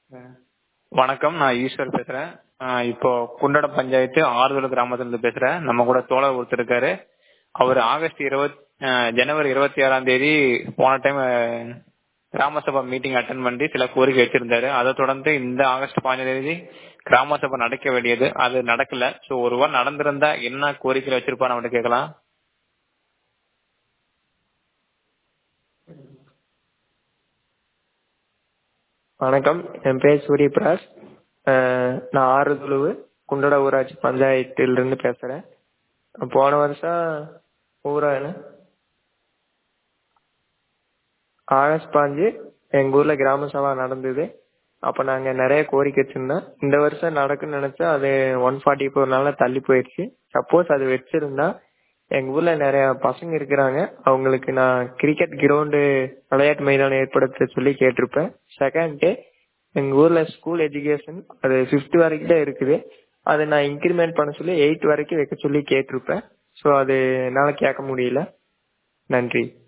வணக்கம் நான் ஈஸ்வர் பேசுறேன் ஆஹ் இப்போ குண்டடம் பஞ்சாயத்து ஆறுதல் கிராமத்துல இருந்து பேசுறேன் நம்ம கூட தோழர் ஒருத்தர் இருக்காரு அவர் ஆகஸ்ட் இருபத் ஆஹ் ஜனவரி இருபத்தி ஆறாம் தேதி போன டைம் கிராம சபா மீட்டிங் அட்டன் பண்ணி சில கோரிக்கை வச்சிருந்தாரு அதை தொடர்ந்து இந்த ஆகஸ்ட் பதினஞ்சாம் தேதி கிராம சபை நடக்க வேண்டியது அது நடக்கல சோ ஒருவர் நடந்திருந்தா என்ன கோரிக்கை வச்சிருப்பான்னு அவன்கிட்ட கேட்கலாம் வணக்கம் என் பேர் சூரியபிராஸ் அஹ் நான் ஆறுதுழுவு குண்டட ஊராட்சி பஞ்சாயத்திலிருந்து பேசுறேன் போன வருஷம் ஊரா என்ன ஆகஸ்ட் பாஞ்சு எங்க ஊர்ல கிராம சபா நடந்தது அப்ப நாங்க நிறைய கோரிக்கை வச்சிருந்தோம் இந்த வருஷம் நடக்குன்னு நினைச்சா அது ஒன் ஃபார்ட்டி ஃபோர்னால தள்ளி போயிடுச்சு சப்போஸ் அது வச்சிருந்தா எங்க ஊர்ல நிறைய பசங்க இருக்கிறாங்க அவங்களுக்கு நான் கிரிக்கெட் கிரவுண்டு விளையாட்டு மைதானம் ஏற்படுத்த சொல்லி கேட்டிருப்பேன் செகண்ட் எங்க ஊர்ல ஸ்கூல் எஜுகேஷன் அது ஃபிஃப்த் வரைக்கும் தான் இருக்குது அதை நான் இன்க்ரிமெண்ட் பண்ண சொல்லி எயிட் வரைக்கும் வைக்க சொல்லி கேட்டிருப்பேன் ஸோ அது என்னால் கேட்க முடியல நன்றி